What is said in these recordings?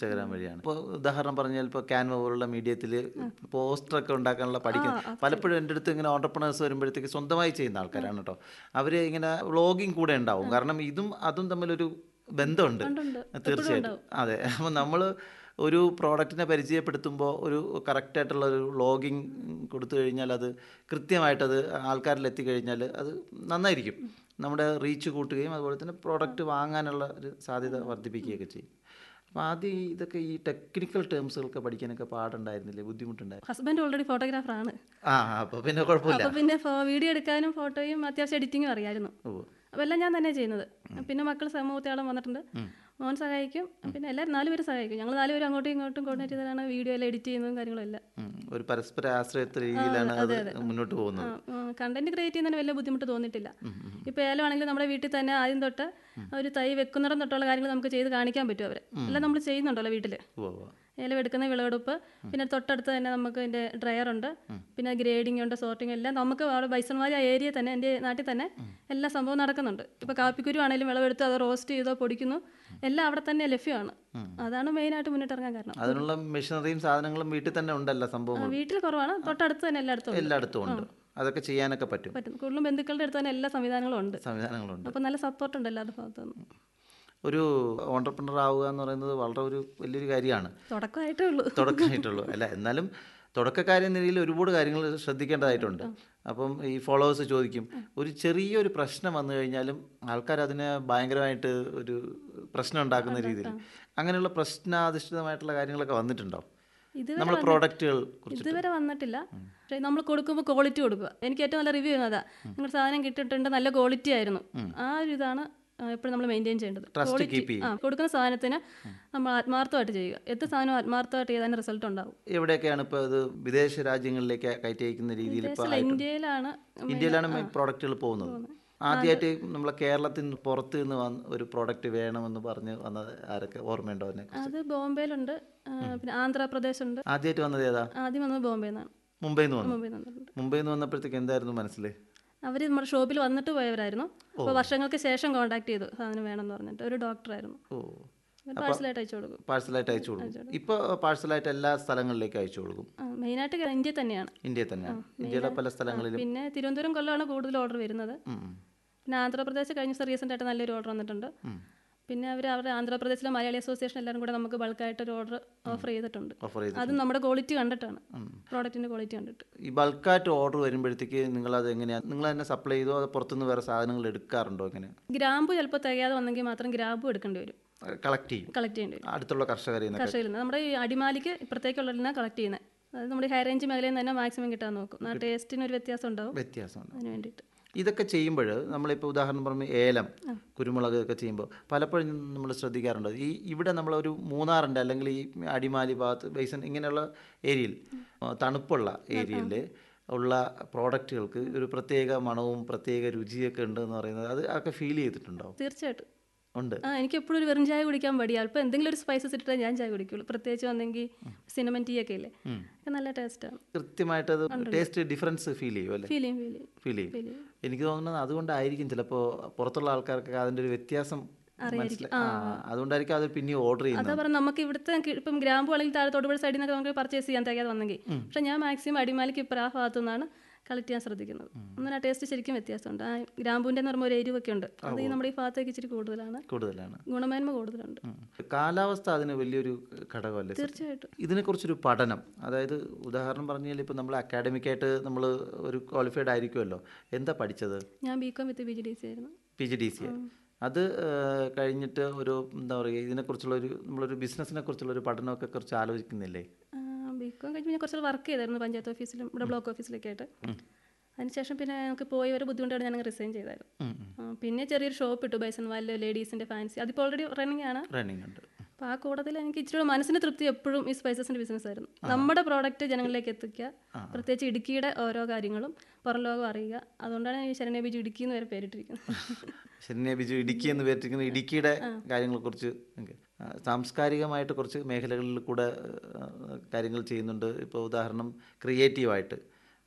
Instagram വഴിയാണ് ഇപ്പോൾ ഉദാഹരണം പറഞ്ഞാൽ ഇപ്പോൾ ക്യാൻവ പോലുള്ള മീഡിയത്തിൽ പോസ്റ്ററൊക്കെ ഉണ്ടാക്കാനുള്ള പഠിക്കുന്നത് പലപ്പോഴും എൻ്റെ അടുത്ത് ഇങ്ങനെ ഓണ്ടർപ്രണേഴ്സ് വരുമ്പോഴത്തേക്ക് സ്വന്തമായി ചെയ്യുന്ന ആൾക്കാരാണ് കേട്ടോ അവർ ഇങ്ങനെ വ്ളോഗിങ് കൂടെ ഉണ്ടാവും കാരണം ഇതും അതും തമ്മിലൊരു ബന്ധമുണ്ട് തീർച്ചയായിട്ടും അതെ അപ്പോൾ നമ്മൾ ഒരു പ്രോഡക്റ്റിനെ പരിചയപ്പെടുത്തുമ്പോൾ ഒരു കറക്റ്റായിട്ടുള്ള ഒരു വ്ളോഗിങ് കൊടുത്തു കഴിഞ്ഞാൽ അത് കൃത്യമായിട്ടത് ആൾക്കാരിൽ എത്തിക്കഴിഞ്ഞാൽ അത് നന്നായിരിക്കും നമ്മുടെ റീച്ച് കൂട്ടുകയും അതുപോലെ തന്നെ പ്രോഡക്റ്റ് വാങ്ങാനുള്ള ഒരു സാധ്യത വർദ്ധിപ്പിക്കുകയൊക്കെ ചെയ്യും അപ്പോൾ ആദ്യം ഈ ഇതൊക്കെ ഈ ടെക്നിക്കൽ ടേംസുകളൊക്കെ പഠിക്കാനൊക്കെ പാടുണ്ടായിരുന്നില്ലേ ബുദ്ധിമുട്ടുണ്ടായിരുന്നു ഹസ്ബൻഡ് ഓൾറെഡി ഫോട്ടോഗ്രാഫറാണ് ആ അപ്പോൾ പിന്നെ കുഴപ്പമില്ല അപ്പോൾ പിന്നെ ഫോ- വീഡിയോ എടുക്കാനും ഫോട്ടോയും അത്യാവശ്യം എഡിറ്റിങ്ങും അറിയായിരുന്നു ഓ അപ്പോൾ എല്ലാം ഞാൻ തന്നെ ചെയ്യുന്നത് പിന്നെ മക്കൾ സമൂഹത്തോളം വന്നിട്ടുണ്ട് മോൻ സഹായിക്കും പിന്നെ എല്ലാവരും നാലുപേരും സഹായിക്കും ഞങ്ങൾ നാലുപേരും അങ്ങോട്ടും ഇങ്ങോട്ടും കോർഡിനേറ്റ് ചെയ്താണ് വീഡിയോ എല്ലാം എഡിറ്റ് ചെയ്യുന്നതും കാര്യങ്ങളും എല്ലാം ഉം. ഒരു പരസ്പര ആശ്രയത്വ രീതിയിലാണ് അത് മുന്നോട്ട് പോകുന്നത് കണ്ടന്റ് ക്രിയേറ്റ് ചെയ്യുന്നതിന് വലിയ ബുദ്ധിമുട്ട് തോന്നിയിട്ടില്ല ഇപ്പോൾ ഏലമാണെങ്കിൽ നമ്മുടെ വീട്ടിൽ തന്നെ ആദ്യം തൊട്ട് ഒരു തൈ വെക്കുന്നിടം തൊട്ടുള്ള കാര്യങ്ങൾ നമുക്ക് ചെയ്ത് കാണിക്കാൻ പറ്റും അവരെ എല്ലാം നമ്മൾ ചെയ്യുന്നുണ്ടല്ലോ വീട്ടിൽ ഉവ്വ് ഉവ്വ്. ഏലം എടുക്കുന്ന വിളവെടുപ്പ് പിന്നെ തൊട്ടടുത്ത് തന്നെ നമുക്ക് അതിൻ്റെ ഡ്രയർ ഉണ്ട് പിന്നെ ഗ്രേഡിംഗ് ഉണ്ട് സോർട്ടിംഗ് എല്ലാം നമുക്ക് അവിടെ ബൈസൺവാലി ആ ഏരിയ തന്നെ എൻ്റെ നാട്ടിൽ തന്നെ എല്ലാ സംഭവം നടക്കുന്നുണ്ട് ഇപ്പോൾ കാപ്പിക്കുരു ആണെങ്കിലും വിളവെടുത്ത് അത് റോസ്റ്റ് ചെയ്തോ പൊടിക്കുന്നു എല്ലാം അവിടെ തന്നെ ലഭ്യമാണ് അതാണ് മെയിനായിട്ട് മുന്നിട്ടിറങ്ങാൻ കാരണം അതിനുള്ള മെഷീനറിയും സാധനങ്ങളും വീട്ടിൽ തന്നെ ഉണ്ടല്ലോ സംഭവങ്ങൾ വീട്ടിൽ കുറവാണ് തൊട്ടടുത്ത് തന്നെ എല്ലായിടത്തും ഉണ്ട്. എല്ലായിടത്തും ഉണ്ട് അതൊക്കെ ചെയ്യാനൊക്കെ പറ്റും പറ്റും കൂടുതലും ബന്ധുക്കളുടെ അടുത്ത് തന്നെ എല്ലാ സംവിധാനങ്ങളും ഉണ്ട് സംവിധാനങ്ങളുണ്ട് അപ്പോൾ നല്ല സപ്പോർട്ട് ഉണ്ട് എല്ലാവരുടെ ഭാഗത്തുനിന്ന് ഒരു ഓണ്ടർപ്രണർ ആവുക എന്ന് പറയുന്നത് വളരെ ഒരു വലിയൊരു കാര്യമാണ് തുടക്കമായിട്ടേ ഉള്ളൂ തുടക്കമായിട്ടുള്ളൂ അല്ല എന്നാലും തുടക്കക്കാരി എന്ന നിലയിൽ ഒരുപാട് കാര്യങ്ങൾ ശ്രദ്ധിക്കേണ്ടതായിട്ടുണ്ട് അപ്പം ഈ ഫോളോവേഴ്സ് ചോദിക്കും ഒരു ചെറിയൊരു പ്രശ്നം വന്നു കഴിഞ്ഞാലും ആൾക്കാർ അതിനെ ഭയങ്കരമായിട്ട് ഒരു പ്രശ്നം ഉണ്ടാക്കുന്ന രീതിയിൽ അങ്ങനെയുള്ള പ്രശ്നാധിഷ്ഠിതമായിട്ടുള്ള കാര്യങ്ങളൊക്കെ വന്നിട്ടുണ്ടോ ഇതുവരെ നമ്മൾ പ്രോഡക്റ്റുകൾ കുറിച്ച് ഇതുവരെ വന്നിട്ടില്ല പക്ഷേ നമ്മൾ കൊടുക്കുമ്പോൾ ക്വാളിറ്റി കൊടുക്കുക എനിക്ക് ഏറ്റവും നല്ല റിവ്യൂ ചെയ്യുന്നത് അതാ നിങ്ങളുടെ സാധനം കിട്ടിയിട്ടുണ്ട് നല്ല ക്വാളിറ്റി ആയിരുന്നു ആ ഒരു ഇതാണ് എപ്പോഴും നമ്മൾ മെയിൻറ്റെയിൻ ചെയ്യേണ്ടത് ട്രസ്റ്റ് കീപ്പ് ചെയ്യും ആ കൊടുക്കുന്ന സാധനത്തിന് നമ്മൾ ആത്മാർത്ഥമായിട്ട് ചെയ്യുക എത്ര സാധനം ആത്മാർത്ഥമായിട്ട് ചെയ്താൽ റിസൾട്ട് ഉണ്ടാവും എവിടെയൊക്കെയാണ് ഇപ്പോൾ ഇത് വിദേശ രാജ്യങ്ങളിലേക്ക് കയറ്റി അയക്കുന്ന രീതിയിൽ ഇപ്പോൾ ദേശത്തില് ഇന്ത്യയിലാണ് ഇന്ത്യയിലാണ് പ്രോഡക്റ്റുകൾ പോകുന്നത് ആദ്യമായിട്ട് നമ്മളെ കേരളത്തിൽ നിന്ന് പുറത്ത് നിന്ന് വന്ന് ഒരു പ്രോഡക്റ്റ് വേണമെന്ന് പറഞ്ഞ് വന്നത് ആരൊക്കെ ഓർമ്മയുണ്ടോ അതിനെ അത് ബോംബെയിലുണ്ട് ആ, പിന്നെ ആന്ധ്രാപ്രദേശ് ഉണ്ട് ആദ്യമായിട്ട് വന്നത് ഏതാ ആദ്യം വന്നത് ബോംബെയിൽ നിന്നാണ് മുംബൈയിൽ നിന്ന് വന്നു മുംബൈയിൽ നിന്നിട്ടുണ്ട് മുംബൈയിൽ നിന്ന് വന്നപ്പോഴത്തേക്ക് എന്തായിരുന്നു മനസ്സിൽ അവർ നമ്മുടെ ഷോപ്പിൽ വന്നിട്ട് പോയവരായിരുന്നു അപ്പോൾ വർഷങ്ങൾക്ക് ശേഷം കോൺടാക്ട് ചെയ്തു സാധനം വേണമെന്ന് പറഞ്ഞിട്ട് ഒരു ഡോക്ടറായിരുന്നു ഓ പാഴ്സലായിട്ട് അയച്ചു കൊടുക്കും പാഴ്സലായിട്ട് അയച്ചു കൊടുക്കും ഇപ്പോൾ പാഴ്സലായിട്ട് എല്ലാ സ്ഥലങ്ങളിലേക്കും അയച്ചു കൊടുക്കും ആ, മെയിനായിട്ട് ഇന്ത്യ തന്നെയാണ് ഇന്ത്യയിൽ തന്നെയാണ് ഇന്ത്യയിലെ പല സ്ഥലങ്ങളിലും പിന്നെ തിരുവനന്തപുരം കൊല്ലമാണ് കൂടുതൽ ഓർഡർ വരുന്നത് ഉം, ഉം. പിന്നെ ആന്ധ്രാപ്രദേശ് കഴിഞ്ഞ ദിവസം റീസെൻ്റ് ആയിട്ട് നല്ലൊരു ഓർഡർ വന്നിട്ടുണ്ട് പിന്നെ അവർ അവരുടെ ആന്ധ്രാപ്രദേശിലെ മലയാളി അസോസിയേഷൻ എല്ലാവരും കൂടെ നമുക്ക് ബൾക്കായിട്ട് ഒരു ഓർഡർ ഓഫർ ചെയ്തിട്ടുണ്ട് ഓഫർ ചെയ്ത് അതും നമ്മുടെ ക്വാളിറ്റി കണ്ടിട്ടാണ് പ്രോഡക്റ്റിൻ്റെ ക്വാളിറ്റി കണ്ടിട്ട് ഈ ബൾക്കായിട്ട് ഓർഡർ വരുമ്പോഴത്തേക്ക് നിങ്ങളത് എങ്ങനെയാണ് നിങ്ങൾ തന്നെ സപ്ലൈ ചെയ്തോ അതോ പുറത്തുനിന്ന് വേറെ സാധനങ്ങൾ എടുക്കാറുണ്ടോ എങ്ങനെ ഗ്രാമ്പു ചിലപ്പോൾ തികയാതെ വന്നെങ്കിൽ മാത്രം ഗ്രാമ്പു എടുക്കേണ്ടി വരും കളക്ട് ചെയ്യും കളക്ട് ചെയ്യേണ്ടി വരും അടുത്തുള്ള കർഷകരിൽ നിന്നൊക്കെ കർഷകരിൽ നിന്ന് നമ്മുടെ ഈ അടിമാലിക്ക് ഇപ്പുറത്തേക്കുള്ളതിനാണ് കളക്ട് ചെയ്യുന്നത് അതായത് നമ്മുടെ ഹൈ റേഞ്ച് മേഖലയിൽ നിന്ന് തന്നെ മാക്സിമം കിട്ടാൻ നോക്കും ആ ടേസ്റ്റിന് ഒരു വ്യത്യാസം ഉണ്ടാവും വ്യത്യാസമുണ്ട് അതിന് വേണ്ടിയിട്ട് ഇതൊക്കെ ചെയ്യുമ്പോൾ നമ്മളിപ്പോൾ ഉദാഹരണം പറയുമ്പോൾ ഏലം കുരുമുളക് ഒക്കെ ചെയ്യുമ്പോൾ പലപ്പോഴും നമ്മൾ ശ്രദ്ധിക്കാറുണ്ട് ഈ ഇവിടെ നമ്മളൊരു മൂന്നാറുണ്ട് അല്ലെങ്കിൽ ഈ അടിമാലി ഭാഗത്ത് ബേസൻ ഇങ്ങനെയുള്ള ഏരിയയിൽ ആ, തണുപ്പുള്ള ഏരിയയിൽ ഉള്ള പ്രോഡക്റ്റുകൾക്ക് ഒരു പ്രത്യേക മണവും പ്രത്യേക രുചിയൊക്കെ ഉണ്ട് എന്ന് പറയുന്നത് അത് അതൊക്കെ ഫീൽ ചെയ്തിട്ടുണ്ടോ തീർച്ചയായിട്ടും ഉണ്ട് ആ എനിക്ക് എപ്പോഴും ഒരു വെറും ചായ കുടിക്കാൻ മടിയാ അല്പം എന്തെങ്കിലും ഒരു സ്പൈസസ് ഇട്ടിട്ടേ ഞാൻ ചായ കുടിക്കുള്ളൂ പ്രത്യേകിച്ച് വന്നെങ്കിൽ സിനമൻ ടീ ഒക്കെ ഇല്ലേ ഒക്കെ നല്ല ടേസ്റ്റാണ് കൃത്യമായിട്ട് അത് ടേസ്റ്റ് ഡിഫറൻസ് ഫീൽ ചെയ്യും അല്ലേ ഫീൽ ചെയ്യും ഫീൽ ചെയ്യും ഫീൽ ചെയ്യും ഫീൽ ചെയ്യും എനിക്ക് തോന്നുന്നത് അതുകൊണ്ടായിരിക്കും ചിലപ്പോൾ പുറത്തുള്ള ആൾക്കാർക്ക് അതിൻ്റെ ഒരു വ്യത്യാസം മനസ്സിലായി ആ അതുകൊണ്ടായിരിക്കും അത് പിന്നെയും ഓർഡർ ചെയ്യുന്നത് അതാ പറഞ്ഞ നമുക്ക് ഇവിടുത്തെ കി- ഇപ്പം ഗ്രാമ്പു അല്ലെങ്കിൽ താഴെ തൊടുപുഴ സൈഡിൽ നിന്നൊക്കെ നമുക്ക് പർച്ചേസ് ചെയ്യാൻ തികയാതെ വന്നെങ്കിൽ പക്ഷെ ഞാൻ മാക്സിമം അടിമാലിക്ക് ഇപ്പം ആ ഭാഗത്തു നിന്നാണ് കളക്ട് ചെയ്യാൻ ശ്രദ്ധിക്കുന്നത് ഒന്നും ആ ടേസ്റ്റ് ശരിക്കും വ്യത്യാസമുണ്ട് ആ ഗ്രാമ്പൂൻ്റെ എന്ന് പറയുമ്പോൾ ഒരു എരിവൊക്കെ ഉണ്ട് അത് ഈ നമ്മുടെ ഈ ഭാഗത്തേക്ക് ഇച്ചിരി കൂടുതലാണ് കൂടുതലാണ് ഗുണമേന്മ കൂടുതലുണ്ട് ഉം. കാലാവസ്ഥ അതിന് വലിയൊരു ഘടകമല്ലേ സർ? തീർച്ചയായിട്ടും ഇതിനെക്കുറിച്ചൊരു പഠനം അതായത് ഉദാഹരണം പറഞ്ഞാൽ ഇപ്പോൾ നമ്മൾ അക്കാഡമിക്കായിട്ട് നമ്മൾ ഒരു ക്വാളിഫൈഡ് ആയിരിക്കുമല്ലോ എന്താ പഠിച്ചത് ഞാൻ B Com with B G D C ആയിരുന്നു പി ജി ഡി സി അത് ഏഹ്, കഴിഞ്ഞിട്ട് ഒരു എന്താ പറയുക ഇതിനെക്കുറിച്ചുള്ള ഒരു നമ്മളൊരു ബിസിനസ്സിനെ കുറിച്ചുള്ള ഒരു പഠനമൊക്കെ കുറിച്ച് ആലോചിക്കുന്നില്ലേ ബി കോം കഴിഞ്ഞ് ഞാൻ കുറച്ച് വർക്ക് ചെയ്തായിരുന്നു പഞ്ചായത്ത് ഓഫീസിലും ഇവിടെ ബ്ലോക്ക് ഓഫീസിലൊക്കെ ആയിട്ട് അതിനുശേഷം പിന്നെ നമുക്ക് പോയി ഒരു ബുദ്ധിമുട്ടായിട്ട് ഞാൻ റിസൈൻ ചെയ്തായിരുന്നു ഉം, ഉം. ആ, പിന്നെ ചെറിയൊരു ഷോപ്പ് ഇട്ടു ബൈസൺ വാലിൽ ലേഡീസിൻ്റെ ഫാൻസി അതിപ്പോൾ ഓൾറെഡി റണ്ണിങ് ആണ് റണ്ണിങ് ഉണ്ട് അപ്പോൾ ആ കൂട്ടത്തിൽ എനിക്ക് ഇച്ചിരി കൂടെ മനസ്സിന് തൃപ്തി എപ്പോഴും ഈ സ്പൈസസിൻ്റെ ബിസിനസ് ആയിരുന്നു നമ്മുടെ പ്രോഡക്റ്റ് ജനങ്ങളിലേക്ക് എത്തിക്കുക പ്രത്യേകിച്ച് ഇടുക്കിയുടെ ഓരോ കാര്യങ്ങളും പുറം ലോകം അറിയുക അതുകൊണ്ടാണ് ഈ ശരണ്യ ബിജു ഇടുക്കി എന്ന് വരെ പേരിട്ടിരിക്കുന്നത് ശരണ്യ ബിജു ഇടുക്കി എന്ന് പേരിട്ടിരിക്കുന്ന ഇടുക്കിയുടെ കാര്യങ്ങളെക്കുറിച്ച് ഒക്കെ. ആ, സാംസ്കാരികമായിട്ട് കുറച്ച് മേഖലകളിൽ കൂടെ ആ, കാര്യങ്ങൾ ചെയ്യുന്നുണ്ട് ഇപ്പോൾ ഉദാഹരണം ക്രിയേറ്റീവായിട്ട്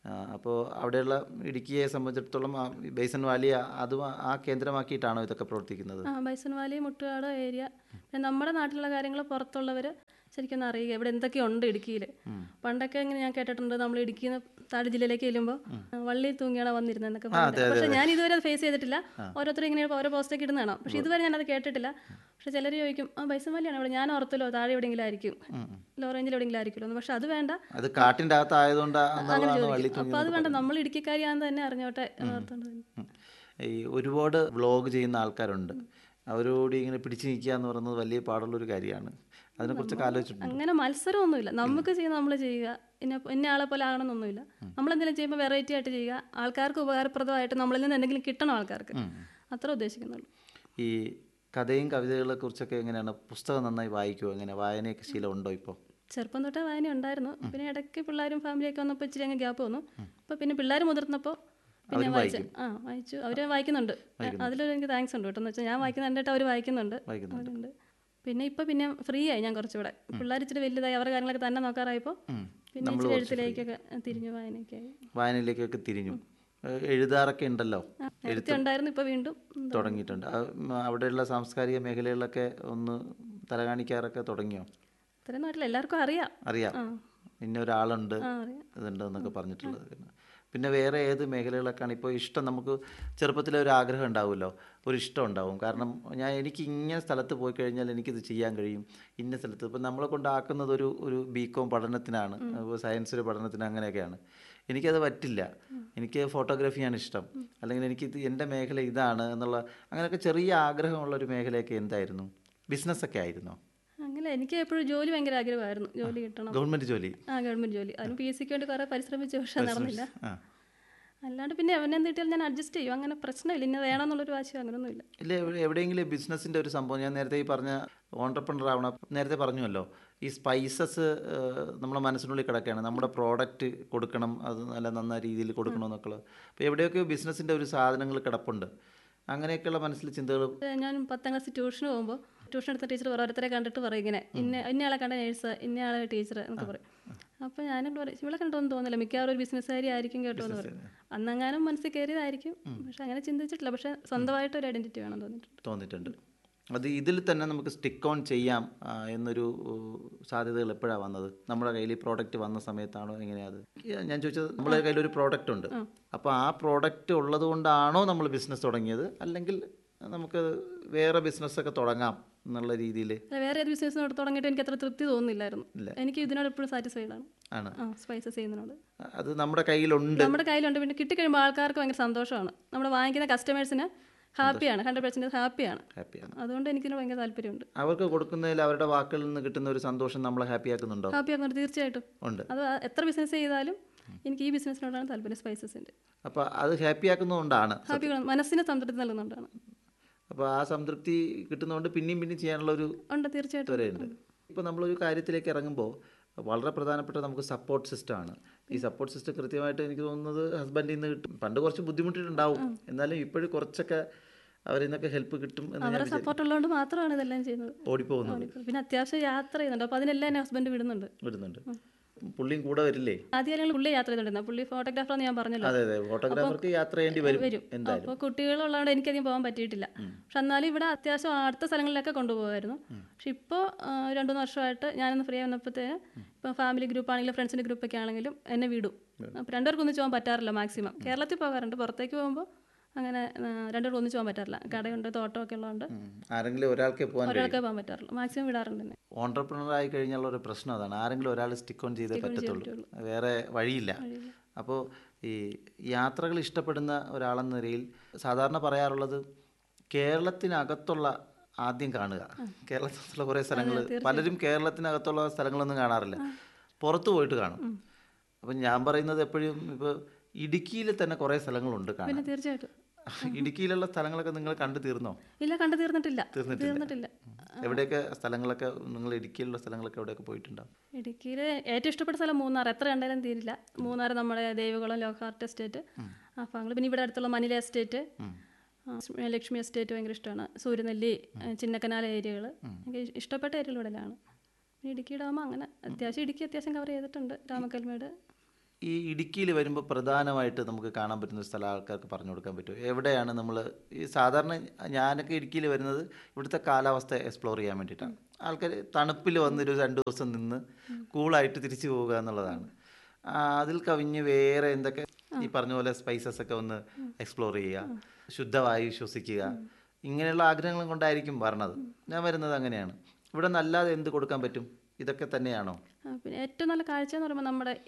അപ്പോൾ അവിടെയുള്ള ഇടുക്കിയെ സംബന്ധിച്ചിടത്തോളം ആ ബേസൻ വാലി ആ- അതും ആ- ആ കേന്ദ്രമാക്കിയിട്ടാണോ ഇതൊക്കെ പ്രവർത്തിക്കുന്നത് ആ ബൈസൺവാലി മുട്ടുകാട് ഏരിയ പിന്നെ നമ്മുടെ നാട്ടിലുള്ള കാര്യങ്ങൾ പുറത്തുള്ളവർ ശരിക്കും ഒന്ന് അറിയുക ഇവിടെ എന്തൊക്കെയുണ്ട് ഇടുക്കിയിൽ പണ്ടൊക്കെ ഇങ്ങനെ ഞാൻ കേട്ടിട്ടുണ്ട് നമ്മൾ ഇടുക്കിയിൽ നിന്ന് താഴെ ജില്ലയിലേക്ക് ചെല്ലുമ്പോൾ വള്ളി തൂങ്ങിയാണ് വന്നിരുന്നതെന്നൊക്കെ പറഞ്ഞിട്ട് പക്ഷെ ഞാൻ ഇതുവരെ ഫേസ് ചെയ്തിട്ടില്ല ഓരോരുത്തർ ഇങ്ങനെ ഓരോ പോസ്റ്റൊക്കെ ഇടുന്ന കാണാം പക്ഷെ ഇതുവരെ ഞാനത് കേട്ടിട്ടില്ല പക്ഷെ ചിലർ ചോദിക്കും ആ ബൈസൺവാലിയാണ് ഇവിടെ ഞാൻ ഓർത്തല്ലോ താഴെ എവിടെയെങ്കിലും ആയിരിക്കും ലോ റേഞ്ചിൽ എവിടെയെങ്കിലും ആയിരിക്കുമല്ലോ എന്ന്. പക്ഷെ അത് വേണ്ട അത് കാട്ടിൻ്റെ അകത്തായതുകൊണ്ട് അങ്ങനെ എന്നുള്ളതാണ് വള്ളി ചോദിക്കും അപ്പോൾ അത് വേണ്ട നമ്മൾ ഇടുക്കിക്കാരിയാണെന്ന് തന്നെ അറിഞ്ഞോട്ടെ എന്ന് ഓർത്തോണ്ട് തന്നെ. ഉം. ഈ ഒരുപാട് വ്ളോഗ് ചെയ്യുന്ന ആൾക്കാരുണ്ട് അവരോട് ഇങ്ങനെ പിടിച്ചു നിൽക്കുക എന്ന് പറയുന്നത് വലിയ പാടുള്ളൊരു കാര്യമാണ് അതിനെക്കുറിച്ചൊക്കെ ആലോചിച്ചിട്ടുണ്ട് അങ്ങനെ മത്സരമൊന്നുമില്ല നമുക്ക് ചെയ്യുന്ന നമ്മൾ ചെയ്യുക ഇന്ന ഇന്ന ആളെ പോലെ ആകണമെന്നൊന്നുമില്ല നമ്മൾ എന്തെങ്കിലും ചെയ്യുമ്പോൾ വെറൈറ്റി ആയിട്ട് ചെയ്യുക ആൾക്കാർക്ക് ഉപകാരപ്രദമായിട്ട് നമ്മളിൽ നിന്ന് എന്തെങ്കിലും കിട്ടണം ആൾക്കാർക്ക് അത്ര ഉദ്ദേശിക്കുന്നുള്ളൂ ഈ കഥയും കവിതകളെ കുറിച്ചൊക്കെ എങ്ങനെയാണ് പുസ്തകം നന്നായി വായിക്കുമോ എങ്ങനെ വായനയൊക്കെ ശീലം ഉണ്ടോ ഇപ്പോൾ ചെറുപ്പം തൊട്ടേ വായന ഉണ്ടായിരുന്നു പിന്നെ ഇടയ്ക്ക് പിള്ളേരും ഫാമിലിയൊക്കെ വന്നപ്പോൾ ഇച്ചിരി അങ്ങ് ഗ്യാപ്പ് വന്നു അപ്പോൾ പിന്നെ പിള്ളേർ മുതിർന്നപ്പോൾ പിന്നെ വായിച്ചു ആ വായിച്ചു അവർ വായിക്കുന്നുണ്ട് അതിലൊരു എനിക്ക് താങ്ക്സ് ഉണ്ട് കേട്ടോ എന്ന് വെച്ചാൽ ഞാൻ വായിക്കുന്ന കണ്ടിട്ട് അവർ വായിക്കുന്നുണ്ട് വായിക്കുന്നുണ്ട്. അവരുണ്ട് പിന്നെ ഇപ്പം പിന്നെ ഫ്രീ ആയി ഞാൻ കുറച്ചുകൂടെ പിള്ളേർ ഇച്ചിരി വലുതായി അവരുടെ കാര്യങ്ങളൊക്കെ തന്നെ നോക്കാറായപ്പോൾ പിന്നെ ഇച്ചിരി എഴുത്തിലേക്കൊക്കെ തിരിഞ്ഞു വായനയൊക്കെ ആയി വായനയിലേക്കൊക്കെ തിരിഞ്ഞു ഏഹ് എഴുതാറൊക്കെ ഉണ്ടല്ലോ ആ, നേരത്തെ ഉണ്ടായിരുന്നു ഇപ്പോൾ വീണ്ടും ഉം, തുടങ്ങിയിട്ടുണ്ട് ആ, ഉം, അവിടെയുള്ള സാംസ്കാരിക മേഖലകളിലൊക്കെ ഒന്ന് തലകാണിക്കാറൊക്കെ തുടങ്ങിയോ ഇത്രയും നാട്ടിൽ എല്ലാവർക്കും അറിയാം അറിയാം ആ ഇന്ന ഒരാളുണ്ട് ആ അറിയാം ഇതുണ്ട് എന്നൊക്കെ പറഞ്ഞിട്ടുള്ളത് പിന്നെ വേറെ ഏത് മേഖലകളൊക്കെയാണ് ഇപ്പോൾ ഇഷ്ടം നമുക്ക് ചെറുപ്പത്തിലെ ഒരു ആഗ്രഹം ഉണ്ടാവുമല്ലോ ഒരു ഇഷ്ടം ഉണ്ടാവും കാരണം ഞാൻ എനിക്ക് ഇങ്ങനെ സ്ഥലത്ത് പോയി കഴിഞ്ഞാൽ എനിക്കിത് ചെയ്യാൻ കഴിയും ഇന്ന സ്ഥലത്ത് ഇപ്പം നമ്മളെ കൊണ്ടാക്കുന്നത് ഒരു ഒരു ബി കോം പഠനത്തിനാണ് സയൻസ് ഒരു പഠനത്തിന് അങ്ങനെയൊക്കെയാണ് എനിക്കത് പറ്റില്ല എനിക്ക് ഫോട്ടോഗ്രാഫിയാണ് ഇഷ്ടം അല്ലെങ്കിൽ എനിക്ക് ഇത് എൻ്റെ മേഖല ഇതാണ് എന്നുള്ള അങ്ങനെയൊക്കെ ചെറിയ ആഗ്രഹമുള്ള ഒരു മേഖലയൊക്കെ എന്തായിരുന്നു ബിസിനസ്സൊക്കെ ആയിരുന്നോ അങ്ങനെ എനിക്ക് എപ്പോഴും ജോലി ഭയങ്കര ആഗ്രഹമായിരുന്നു ജോലി കിട്ടണം ഗവൺമെൻറ് ജോലി ആ ഗവൺമെന്റ് ജോലി അതിന് പി എസ് സിക്ക് വേണ്ടി കുറേ പരിശ്രമിച്ചു പക്ഷെ നടന്നില്ല ആ അല്ലാണ്ട് പിന്നെ അവനെ എന്ത് കിട്ടിയാലും ഞാൻ അഡ്ജസ്റ്റ് ചെയ്യും അങ്ങനെ പ്രശ്നമില്ല ഇന്ന വേണമെന്നുള്ളൊരു വാശിയോ അങ്ങനെയൊന്നുമില്ല ഇല്ല എവിടെ- എവിടെയെങ്കിലും ബിസിനസ്സിൻ്റെ ഒരു സംഭവം ഞാൻ നേരത്തെ ഈ പറഞ്ഞ ഓണ്ടർപ്രണർ ആവണം നേരത്തെ പറഞ്ഞുവല്ലോ ഈ സ്പൈസസ് നമ്മളെ മനസ്സിനുള്ളിൽ കിടക്കുകയാണ് നമ്മുടെ പ്രോഡക്റ്റ് കൊടുക്കണം അത് നല്ല നന്നായ രീതിയിൽ കൊടുക്കണം എന്നൊക്കെ ഉള്ളത് അപ്പോൾ എവിടെയൊക്കെ ബിസിനസ്സിൻ്റെ ഒരു സാധനങ്ങൾ കിടപ്പുണ്ട് അങ്ങനെയൊക്കെയുള്ള മനസ്സിൽ ചിന്തകൾ ഏ, ഞാൻ പത്താം ക്ലാസ് ട്യൂഷന് പോകുമ്പോൾ ട്യൂഷൻ എടുത്ത ടീച്ചർ ഓരോരുത്തരെ കണ്ടിട്ട് പറയും ഇങ്ങനെ ഇന്ന ഇന്നയാളെ കണ്ട നേഴ്സ് ഇന്നയാളെ ടീച്ചർ എന്നൊക്കെ പറയും അപ്പോൾ ഞാനോട് പറയും ഇവിടെ കണ്ടോന്ന് തോന്നില്ല മിക്കവാറും ഒരു ബിസിനസ്സുകാരി ആയിരിക്കും കേട്ടോ എന്ന് പറയും അന്നെങ്ങാനും മനസ്സിൽ കയറിയതായിരിക്കും പക്ഷെ അങ്ങനെ ചിന്തിച്ചിട്ടില്ല പക്ഷെ സ്വന്തമായിട്ട് ഒരു ഐഡന്റിറ്റി വേണം തോന്നിയിട്ടുണ്ട് തോന്നിയിട്ടുണ്ട് അത് ഇതിൽ തന്നെ നമുക്ക് സ്റ്റിക്ക് ഓൺ ചെയ്യാം ആ, എന്നൊരു ഉം, സാധ്യതകൾ എപ്പോഴാണ് വന്നത് നമ്മുടെ കയ്യിൽ ഈ പ്രോഡക്റ്റ് വന്ന സമയത്താണോ എങ്ങനെയാണ് ഞാൻ ചോദിച്ചത് നമ്മുടെ കയ്യിൽ ഒരു പ്രോഡക്റ്റ് ഉണ്ട് അപ്പോൾ ആ പ്രോഡക്റ്റ് ഉള്ളത് കൊണ്ടാണോ നമ്മൾ ബിസിനസ് തുടങ്ങിയത് അല്ലെങ്കിൽ നമുക്ക് വേറെ ബിസിനസ്സൊക്കെ തുടങ്ങാം എന്നുള്ള രീതിയിൽ അല്ല, വേറെ ഏത് ബിസിനസ് തുടങ്ങിയിട്ട് എനിക്ക് അത്ര തൃപ്തി തോന്നുന്നില്ലായിരുന്നു ഇല്ല. എനിക്ക് ഇതിനോട് എപ്പോഴും സാറ്റിസ്ഫൈഡ് ആണ് ആണ് ആ സ്പൈസസ് ചെയ്യുന്നതിനോട് അത് നമ്മുടെ കയ്യിലുണ്ട് നമ്മുടെ കയ്യിലുണ്ട് പിന്നെ കിട്ടിക്കഴിയുമ്പോൾ ആൾക്കാർക്ക് ഭയങ്കര സന്തോഷമാണ് നമ്മൾ വാങ്ങിക്കുന്ന കസ്റ്റമേഴ്സിന് ഹാപ്പിയാണ് ഹൺഡ്രഡ് പെർസെൻറ്റ് ഹാപ്പിയാണ് ഹാപ്പിയാണ് അതുകൊണ്ട് എനിക്കിതിന് ഭയങ്കര താല്പര്യമുണ്ട് അവർക്ക് കൊടുക്കുന്നതിൽ അവരുടെ വാക്കുകളിൽ നിന്ന് കിട്ടുന്ന ഒരു സന്തോഷം നമ്മളെ ഹാപ്പിയാക്കുന്നുണ്ടോ ഹാപ്പിയാക്കുന്നുണ്ട് തീർച്ചയായിട്ടും ഉണ്ട് അത് എത്ര ബിസിനസ് ചെയ്താലും എനിക്ക് ഈ ബിസിനസ്സിനോടാണ് താല്പര്യം സ്പൈസസിൻ്റെ അപ്പോൾ അത് ഹാപ്പിയാക്കുന്നതുകൊണ്ടാണ് ഹാപ്പി മനസ്സിന് സംതൃപ്തി നൽകുന്നുണ്ടാണ് അപ്പോൾ ആ സംതൃപ്തി കിട്ടുന്നതുകൊണ്ട് പിന്നെയും പിന്നെയും ചെയ്യാനുള്ള ഒരു ഉണ്ട് തീർച്ചയായിട്ടും വരെയുണ്ട് ഇപ്പോൾ നമ്മളൊരു കാര്യത്തിലേക്ക് ഇറങ്ങുമ്പോൾ വളരെ പ്രധാനപ്പെട്ട നമുക്ക് സപ്പോർട്ട് സിസ്റ്റമാണ് ഈ സപ്പോർട്ട് സിസ്റ്റം കൃത്യമായിട്ട് എനിക്ക് തോന്നുന്നത് ഹസ്ബൻഡിൽ നിന്ന് കിട്ടും പണ്ട് കുറച്ച് ബുദ്ധിമുട്ടിയിട്ടുണ്ടാവും എന്നാലും ഇപ്പോഴും കുറച്ചൊക്കെ അവരിൽ നിന്നൊക്കെ ഹെൽപ്പ് കിട്ടും എന്ന് ഞാൻ അവരുടെ സപ്പോർട്ട് ഉള്ളതുകൊണ്ട് മാത്രമാണ് ഇതെല്ലാം ചെയ്യുന്നത് ഓടിപ്പോകുന്നത് പിന്നെ അത്യാവശ്യം യാത്ര ചെയ്യുന്നുണ്ട് അപ്പോൾ അതിനെല്ലാം എന്നെ ഹസ്ബൻഡ് വിടുന്നുണ്ട് വിടുന്നുണ്ട് പുള്ളിയും കൂടെ വരില്ലേ ആദ്യം ഞങ്ങൾ പുള്ളി യാത്ര ചെയ്തിട്ടുണ്ടായിരുന്നു പുള്ളി ഫോട്ടോഗ്രാഫറാന്ന് ഞാൻ പറഞ്ഞല്ലോ അതെ അതെ ഫോട്ടോഗ്രാഫർക്ക് യാത്ര ചെയ്യേണ്ടി വരും വരും എന്തായാലും അപ്പോൾ കുട്ടികളുള്ളതുകൊണ്ട് എനിക്കധികം പോകാൻ പറ്റിയിട്ടില്ല പക്ഷെ എന്നാലും ഇവിടെ അത്യാവശ്യം അടുത്ത സ്ഥലങ്ങളിലൊക്കെ കൊണ്ടുപോകുമായിരുന്നു പക്ഷെ ഇപ്പോൾ രണ്ടു മൂന്ന് വർഷമായിട്ട് ഞാനൊന്ന് ഫ്രീ ആവുന്നപ്പോഴത്തേന് ഇപ്പോൾ ഫാമിലി ഗ്രൂപ്പ് ആണെങ്കിലും ഫ്രണ്ട്സിൻ്റെ ഗ്രൂപ്പൊക്കെ ആണെങ്കിലും എന്നെ വിടും അപ്പോൾ രണ്ടുപേർക്കും ഒന്നിച്ച് പോകാൻ പറ്റാറില്ല മാക്സിമം കേരളത്തിൽ പോകാറുണ്ട് പുറത്തേക്ക് പോകുമ്പോൾ അങ്ങനെ ആ, രണ്ടുപേർക്കും ഒന്നിച്ച് പോകാൻ പറ്റാറില്ല കടയുണ്ട് തോട്ടമൊക്കെ ഉള്ളതുകൊണ്ട് ഉം. ആരെങ്കിലും ഒരാൾക്കേ പോകാൻ കഴിയും ഒരാൾക്കേ പോകാൻ പറ്റാറില്ല മാക്സിമം വിടാറുണ്ട് എന്നെ ഓണ്ടർപ്രണർ ആയി കഴിഞ്ഞുള്ള ഒരു പ്രശ്നം അതാണ് ആരെങ്കിലും ഒരാൾ സ്റ്റിക്ക് ഓൺ ചെയ്തേ പറ്റത്തുള്ളൂ വേറെ വഴിയില്ല അപ്പോൾ ഈ യാത്രകൾ ഇഷ്ടപ്പെടുന്ന ഒരാളെന്ന നിലയിൽ സാധാരണ പറയാറുള്ളത് കേരളത്തിനകത്തുള്ള ആദ്യം കാണുക കേരളത്തിലുള്ള കുറേ സ്ഥലങ്ങൾ പലരും കേരളത്തിനകത്തുള്ള സ്ഥലങ്ങളൊന്നും കാണാറില്ല പുറത്ത് പോയിട്ട് കാണും അപ്പം ഞാൻ പറയുന്നത് എപ്പോഴും ഇപ്പോൾ ഇടുക്കിയിൽ തന്നെ കുറേ സ്ഥലങ്ങളുണ്ട് കാണാൻ പിന്നെ തീർച്ചയായിട്ടും ഇടുക്കിയിലുള്ള സ്ഥലങ്ങളൊക്കെ നിങ്ങൾ കണ്ടു തീർന്നോ ഇല്ല കണ്ടു തീർന്നിട്ടില്ല തീർന്നിട്ടില്ല. തീർന്നിട്ടില്ല എവിടെയൊക്കെ സ്ഥലങ്ങളൊക്കെ നിങ്ങൾ ഇടുക്കിയിലുള്ള സ്ഥലങ്ങളൊക്കെ എവിടെയൊക്കെ പോയിട്ടുണ്ടാവും ഇടുക്കിയിൽ ഏറ്റവും ഇഷ്ടപ്പെട്ട സ്ഥലം മൂന്നാർ എത്ര കണ്ടാലും തീരില്ല മൂന്നാർ നമ്മുടെ ദേവികുളം ലോക്കാർട്ട് എസ്റ്റേറ്റ് അപ്പോൾ ഞങ്ങൾ പിന്നെ ഇവിടെ അടുത്തുള്ള മനില എസ്റ്റേറ്റ് ആ, ലക്ഷ്മി എസ്റ്റേറ്റ് ഭയങ്കര ഇഷ്ടമാണ് സൂര്യനെല്ലി ആ, ചിന്നക്കനാൽ ഏരിയകൾ എനിക്ക് ഇഷ്ടപ്പെട്ട ഏരിയകൾ ഇവിടെയാണ് പിന്നെ ഇടുക്കി ഡാം അങ്ങനെ അത്യാവശ്യം ഇടുക്കി അത്യാവശ്യം കവർ ചെയ്തിട്ടുണ്ട് രാമക്കൽമേട് ഈ ഇടുക്കിയിൽ വരുമ്പോൾ പ്രധാനമായിട്ട് നമുക്ക് കാണാൻ പറ്റുന്ന ഒരു സ്ഥലം ആൾക്കാർക്ക് പറഞ്ഞു കൊടുക്കാൻ പറ്റും എവിടെയാണ് നമ്മൾ ഈ സാധാരണ ഞാനൊക്കെ ഇടുക്കിയിൽ വരുന്നത് ഇവിടുത്തെ കാലാവസ്ഥ എക്സ്പ്ലോർ ചെയ്യാൻ വേണ്ടിയിട്ടാണ് ആൾക്കാർ തണുപ്പിൽ വന്നൊരു രണ്ട് ദിവസം നിന്ന് കൂളായിട്ട് തിരിച്ചു പോവുക എന്നുള്ളതാണ് ആ, അതിൽ കവിഞ്ഞ് വേറെ എന്തൊക്കെ ഈ പറഞ്ഞ പോലെ സ്പൈസസ് ഒക്കെ ഒന്ന് എക്സ്പ്ലോർ ചെയ്യുക ശുദ്ധവായു ശ്വസിക്കുക ഇങ്ങനെയുള്ള ആഗ്രഹങ്ങളും കൊണ്ടായിരിക്കും വരണത് ഞാൻ വരുന്നത് അങ്ങനെയാണ് ഇവിടെ നല്ലാതെ എന്ത് കൊടുക്കാൻ പറ്റും ഇതൊക്കെ തന്നെയാണോ ആ, പിന്നെ ഏറ്റവും നല്ല കാഴ്ച എന്ന് പറയുമ്പോൾ നമ്മുടെ